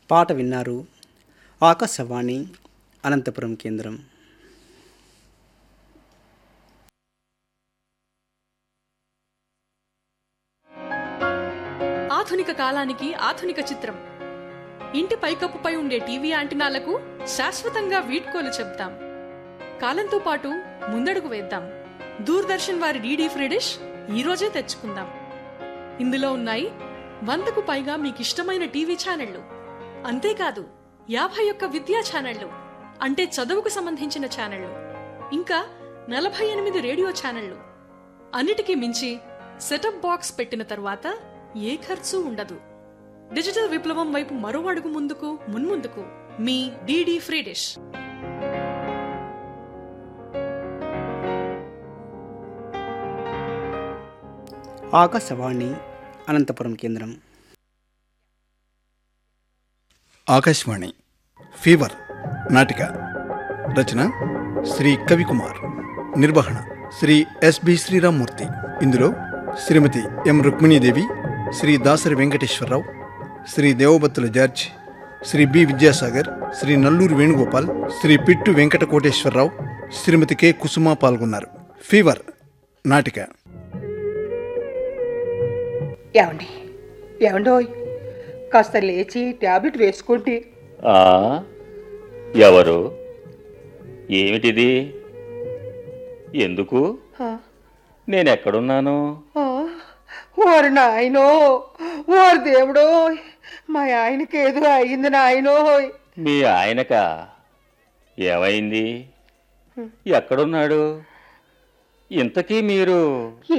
పాట విన్నారు ఆకాశవాణి అనంతపురం కేంద్రం ఆధునిక కాలానికి ఆధునిక చిత్రం ఇంటి పైకప్పుపై ఉండే టీవీ యాంటినాలకు శాశ్వతంగా వీడ్కోలు చెప్తాం కాలంతో పాటు ముందడుగు వేద్దాం దూరదర్శన్ వారి డీడీ ఫ్రీ డిష్ ఈ రోజే తెచ్చుకుందాం ఇందులో ఉన్నాయి వందకు పైగా మీకు ఇష్టమైన టీవీ ఛానళ్లు అంతేకాదు యాభై ఒక్క విద్యా ఛానళ్లు అంటే చదువుకు సంబంధించిన ఛానళ్లు ఇంకా నలభై ఎనిమిది రేడియో ఛానళ్లు అన్నిటికీ మించి సెటప్ బాక్స్ పెట్టిన తర్వాత ఏ ఖర్చు ఉండదు డిజిటల్ విప్లవం వైపు మరో అడుగు ముందుకు మున్ముందుకు మీ DD free dish Akashvani Anantapuram కేంద్రం ఆకాశవాణి ఫీవర్ నాటిక రచన శ్రీ కవికుమార్ నిర్వహణ శ్రీ ఎస్బి శ్రీరామ్మూర్తి ఇందులో Shrimati M Rukminidevi Shri Dasari Venkateswararao Shri Devabattula George Shri B Vidyasagar Shri Nalluri Venugopal Shri Pittu Venkata Koteswararao Shrimati K Kusuma పాల్గొన్నారు ఫీవర్ నాటిక ఏమండి ఏమండోయ్ కాస్త లేచి ట్యాబ్లెట్ వేసుకోండి ఆ ఎవరు ఏమిటిది ఎందుకు ఆ, నేనెక్కడున్నాను ఆ, ఓరి నాయనో ఓరి దేవుడో మా ఆయనకి ఏదో అయింది నాయనోయ్ మీ ఆయనక ఏమైంది ఎక్కడున్నాడు ఇంతకీ మీరు